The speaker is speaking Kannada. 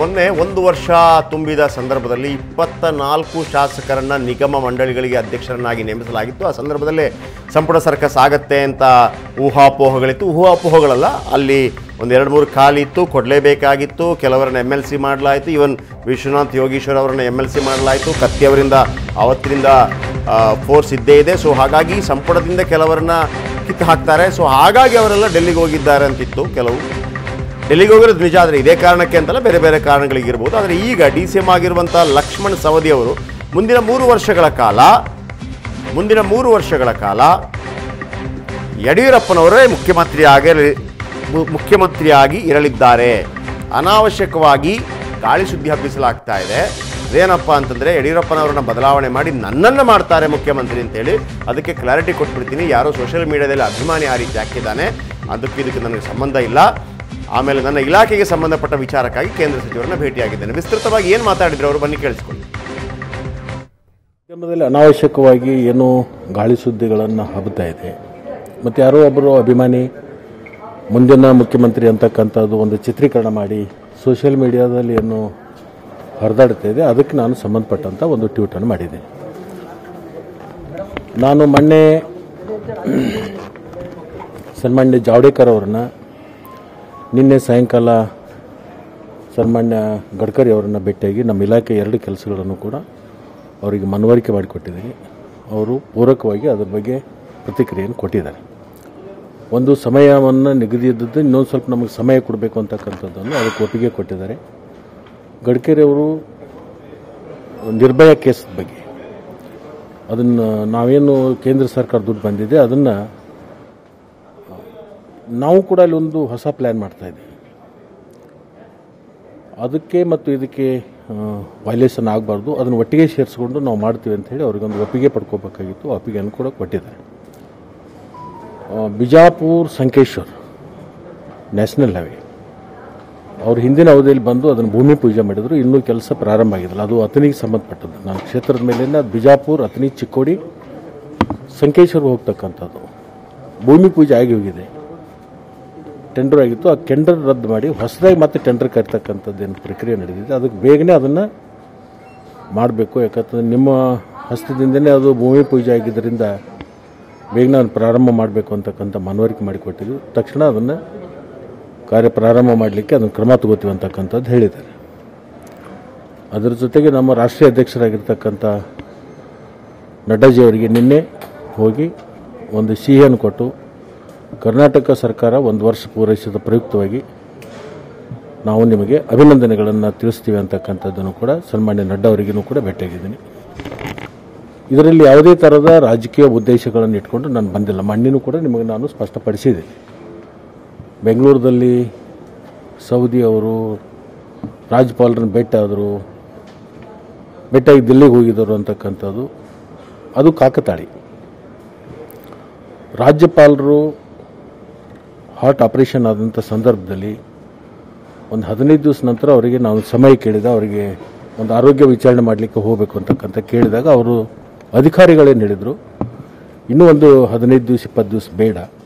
ಮೊನ್ನೆ ಒಂದು ವರ್ಷ ತುಂಬಿದ ಸಂದರ್ಭದಲ್ಲಿ ಇಪ್ಪತ್ತ ನಾಲ್ಕು ಶಾಸಕರನ್ನ ನಿಗಮ ಮಂಡಳಿಗಳಿಗೆ ಅಧ್ಯಕ್ಷರನ್ನಾಗಿ ನೇಮಿಸಲಾಗಿತ್ತು ಆ ಸಂದರ್ಭದಲ್ಲೇ ಸಂಪುಟ ಸರ್ಕಸ್ ಆಗತ್ತೆ ಅಂತ ಊಹಾಪೋಹಗಳಿತ್ತು ಊಹಾಪೋಹಗಳಲ್ಲ ಅಲ್ಲಿ ಒಂದು ಎರಡು ಮೂರು ಖಾಲಿ ಇತ್ತು ಕೊಡಲೇಬೇಕಾಗಿತ್ತು ಕೆಲವರನ್ನ ಎಮ್ ಎಲ್ ಸಿ ಮಾಡಲಾಯಿತು ಇವನ್ ವಿಶ್ವನಾಥ್ ಯೋಗೀಶ್ವರ್ ಅವರನ್ನ ಎಮ್ ಎಲ್ ಸಿ ಮಾಡಲಾಯಿತು ಕತ್ತಿ ಅವರಿಂದ ಅವತ್ತಿನಿಂದ ಫೋರ್ಸ್ ಇದ್ದೇ ಇದೆ ಸೊ ಹಾಗಾಗಿ ಸಂಪುಟದಿಂದ ಕೆಲವರನ್ನ ಕಿತ್ತು ಹಾಕ್ತಾರೆ ಸೊ ಹಾಗಾಗಿ ಅವರೆಲ್ಲ ಡೆಲ್ಲಿಗೆ ಹೋಗಿದ್ದಾರೆ ಅಂತಿತ್ತು ಕೆಲವು ಡೆಲ್ಲಿಗೆ ಹೋಗಿರೋದು ನಿಜ ಆದರೆ ಇದೇ ಕಾರಣಕ್ಕೆ ಅಂತಲ್ಲ ಬೇರೆ ಬೇರೆ ಕಾರಣಗಳಿಗಿರ್ಬೋದು ಆದರೆ ಈಗ ಡಿ ಸಿ ಎಂ ಆಗಿರುವಂಥ ಲಕ್ಷ್ಮಣ್ ಸವದಿ ಅವರು ಮುಂದಿನ ಮೂರು ವರ್ಷಗಳ ಕಾಲ ಮುಂದಿನ ಮೂರು ವರ್ಷಗಳ ಕಾಲ ಯಡಿಯೂರಪ್ಪನವರೇ ಮುಖ್ಯಮಂತ್ರಿಯಾಗಿ ಮು- ಮುಖ್ಯಮಂತ್ರಿಯಾಗಿ ಇರಲಿದ್ದಾರೆ ಅನಾವಶ್ಯಕವಾಗಿ ಗಾಳಿ ಸುದ್ದಿ ಹಬ್ಬಿಸಲಾಗ್ತಾ ಇದೆ ಏನಪ್ಪ ಅಂತಂದರೆ ಯಡಿಯೂರಪ್ಪನವರನ್ನ ಬದಲಾವಣೆ ಮಾಡಿ ನನ್ನನ್ನು ಮಾಡ್ತಾರೆ ಮುಖ್ಯಮಂತ್ರಿ ಅಂತೇಳಿ ಅದಕ್ಕೆ ಕ್ಲಾರಿಟಿ ಕೊಟ್ಬಿಡ್ತೀನಿ ಯಾರೋ ಸೋಷಿಯಲ್ ಮೀಡಿಯಾದಲ್ಲಿ ಅಭಿಮಾನಿ ಆ ರೀತಿ ಹಾಕಿದ್ದಾನೆ ಅದಕ್ಕೆ ಇದಕ್ಕೆ ನನಗೆ ಸಂಬಂಧ ಇಲ್ಲ ಆಮೇಲೆ ನನ್ನ ಇಲಾಖೆಗೆ ಸಂಬಂಧಪಟ್ಟ ವಿಚಾರಕ್ಕಾಗಿ ಕೇಂದ್ರ ಸಚಿವರನ್ನ ಭೇಟಿಯಾಗಿದ್ದೇನೆ ವಿಸ್ತೃತವಾಗಿ ಏನು ಮಾತಾಡಿದ್ರು ಅವರು ಬನ್ನಿ ಕೇಳಿಸ್ಕೊಳ್ಳಿ ಮಾಧ್ಯಮದಲ್ಲಿ ಅನಾವಶ್ಯಕವಾಗಿ ಏನು ಗಾಳಿ ಸುದ್ದಿಗಳನ್ನು ಹಬ್ಬುತ್ತಾ ಇದೆ ಮತ್ತು ಯಾರೋ ಒಬ್ಬರು ಅಭಿಮಾನಿ ಮುಂದಿನ ಮುಖ್ಯಮಂತ್ರಿ ಅಂತಕ್ಕಂಥದ್ದು ಒಂದು ಚಿತ್ರೀಕರಣ ಮಾಡಿ ಸೋಷಿಯಲ್ ಮೀಡಿಯಾದಲ್ಲಿ ಏನು ಹರಿದಾಡ್ತಾ ಇದೆ ಅದಕ್ಕೆ ನಾನು ಸಂಬಂಧಪಟ್ಟಂಥ ಒಂದು ಟ್ವೀಟನ್ನು ಮಾಡಿದೆ ನಾನು ಮೊನ್ನೆ ಸನ್ಮಾನ್ಯ ಜಾವಡೇಕರ್ ಅವ್ರನ್ನ ನಿನ್ನೆ ಸಾಯಂಕಾಲ ಸನ್ಮಾನ್ಯ ಗಡ್ಕರಿ ಅವರನ್ನು ಭೇಟಿಯಾಗಿ ನಮ್ಮ ಇಲಾಖೆ ಎರಡು ಕೆಲಸಗಳನ್ನು ಕೂಡ ಅವರಿಗೆ ಮನವರಿಕೆ ಮಾಡಿಕೊಟ್ಟಿದ್ದೀನಿ ಅವರು ಪೂರಕವಾಗಿ ಅದರ ಬಗ್ಗೆ ಪ್ರತಿಕ್ರಿಯೆಯನ್ನು ಕೊಟ್ಟಿದ್ದಾರೆ ಒಂದು ಸಮಯವನ್ನು ನಿಗದಿಯಿದ್ದದ್ದು ಇನ್ನೊಂದು ಸ್ವಲ್ಪ ನಮಗೆ ಸಮಯ ಕೊಡಬೇಕು ಅಂತಕ್ಕಂಥದ್ದನ್ನು ಅದಕ್ಕೆ ಒಪ್ಪಿಗೆ ಕೊಟ್ಟಿದ್ದಾರೆ ಗಡ್ಕರಿ ಅವರು ನಿರ್ಭಯ ಕೇಸ್ ಬಗ್ಗೆ ಅದನ್ನು ನಾವೇನು ಕೇಂದ್ರ ಸರ್ಕಾರ ದುಡ್ಡು ಬಂದಿದೆ ಅದನ್ನು ನಾವು ಕೂಡ ಅಲ್ಲಿ ಒಂದು ಹೊಸ ಪ್ಲ್ಯಾನ್ ಮಾಡ್ತಾ ಇದ್ದೀವಿ ಅದಕ್ಕೆ ಮತ್ತು ಇದಕ್ಕೆ ವೈಲೇಷನ್ ಆಗಬಾರ್ದು ಅದನ್ನು ಒಟ್ಟಿಗೆ ಸೇರಿಸ್ಕೊಂಡು ನಾವು ಮಾಡ್ತೀವಿ ಅಂತ ಹೇಳಿ ಅವ್ರಿಗೊಂದು ಒಪ್ಪಿಗೆ ಪಡ್ಕೋಬೇಕಾಗಿತ್ತು ಆ ಒಪ್ಪಿಗೆಯನ್ನು ಕೂಡ ಕೊಟ್ಟಿದ್ದಾರೆ ಆ, ಬಿಜಾಪುರ್ ಸಂಕೇಶ್ವರ್ ನ್ಯಾಷನಲ್ ಹೈವೇ ಅವ್ರು ಹಿಂದಿನ ಅವಧಿಯಲ್ಲಿ ಬಂದು ಅದನ್ನು ಭೂಮಿ ಪೂಜೆ ಮಾಡಿದ್ರು ಇನ್ನೂ ಕೆಲಸ ಪ್ರಾರಂಭ ಆಗಿಲ್ಲ ಅದು ಅತನಿಗೆ ಸಂಬಂಧಪಟ್ಟದ್ದು ನಾನು ಕ್ಷೇತ್ರದ ಮೇಲಿಂದ ಬಿಜಾಪುರ್ ಅತನಿ ಚಿಕ್ಕೋಡಿ ಸಂಕೇಶ್ವರ್ ಹೋಗ್ತಕ್ಕಂಥದ್ದು ಭೂಮಿ ಪೂಜೆ ಆಗಿ ಹೋಗಿದೆ ಟೆಂಡರ್ ಆಗಿತ್ತು ಆ ಟೆಂಡರ್ ರದ್ದು ಮಾಡಿ ಹೊಸದಾಗಿ ಮತ್ತೆ ಟೆಂಡರ್ ಕರಿತಕ್ಕಂಥದ್ದು ಏನು ಪ್ರಕ್ರಿಯೆ ನಡೆದಿದೆ ಅದಕ್ಕೆ ಬೇಗನೆ ಅದನ್ನು ಮಾಡಬೇಕು ಯಾಕಂತಂದ್ರೆ ನಿಮ್ಮ ಹಸ್ತದಿಂದನೇ ಅದು ಭೂಮಿ ಪೂಜೆ ಆಗಿದ್ದರಿಂದ ಬೇಗನೆ ಅದನ್ನು ಪ್ರಾರಂಭ ಮಾಡಬೇಕು ಅಂತಕ್ಕಂಥ ಮನವರಿಕೆ ಮಾಡಿಕೊಟ್ಟಿದ್ವಿ ತಕ್ಷಣ ಅದನ್ನು ಕಾರ್ಯ ಪ್ರಾರಂಭ ಮಾಡಲಿಕ್ಕೆ ಅದನ್ನು ಕ್ರಮ ತಗೋತೀವಿ ಅಂತಕ್ಕಂಥದ್ದು ಹೇಳಿದ್ದಾರೆ ಅದರ ಜೊತೆಗೆ ನಮ್ಮ ರಾಷ್ಟ್ರೀಯ ಅಧ್ಯಕ್ಷರಾಗಿರ್ತಕ್ಕಂಥ ನಡ್ಡಾಜಿ ಅವರಿಗೆ ನಿನ್ನೆ ಹೋಗಿ ಒಂದು ಸಿಹಿಯನ್ನು ಕೊಟ್ಟು ಕರ್ನಾಟಕ ಸರ್ಕಾರ ಒಂದು ವರ್ಷ ಪೂರೈಸಿದ ಪ್ರಯುಕ್ತವಾಗಿ ನಾವು ನಿಮಗೆ ಅಭಿನಂದನೆಗಳನ್ನು ತಿಳಿಸ್ತೀವಿ ಅಂತಕ್ಕಂಥದ್ದನ್ನು ಕೂಡ ಸನ್ಮಾನ್ಯ ನಡ್ಡಾ ಅವರಿಗೂ ಕೂಡ ಭೇಟಿಯಾಗಿದ್ದೀನಿ ಇದರಲ್ಲಿ ಯಾವುದೇ ಥರದ ರಾಜಕೀಯ ಉದ್ದೇಶಗಳನ್ನು ಇಟ್ಕೊಂಡು ನಾನು ಬಂದಿಲ್ಲ ಮಣ್ಣಿನೂ ಕೂಡ ನಿಮಗೆ ನಾನು ಸ್ಪಷ್ಟಪಡಿಸಿದೆ ಬೆಂಗಳೂರಲ್ಲಿ ಸೌದಿ ಅವರು ರಾಜ್ಯಪಾಲರನ್ನು ಭೇಟಿ ಆದರು ಭೇಟಿಯಾಗಿ ದಿಲ್ಲಿಗೆ ಹೋಗಿದ್ದರು ಅಂತಕ್ಕಂಥದ್ದು ಅದು ಕಾಕತಾಳಿ ರಾಜ್ಯಪಾಲರು ಹಾರ್ಟ್ ಆಪರೇಷನ್ ಆದಂಥ ಸಂದರ್ಭದಲ್ಲಿ ಒಂದು ಹದಿನೈದು ದಿವಸ ನಂತರ ಅವರಿಗೆ ನಾವು ಸಮಯ ಕೇಳಿದ ಅವರಿಗೆ ಒಂದು ಆರೋಗ್ಯ ವಿಚಾರಣೆ ಮಾಡಲಿಕ್ಕೆ ಹೋಗಬೇಕು ಅಂತಕ್ಕಂಥ ಕೇಳಿದಾಗ ಅವರು ಅಧಿಕಾರಿಗಳೇನು ಹೇಳಿದರು ಇನ್ನೂ ಒಂದು ಹದಿನೈದು ದಿವಸ ಇಪ್ಪತ್ತು ದಿವಸ ಬೇಡ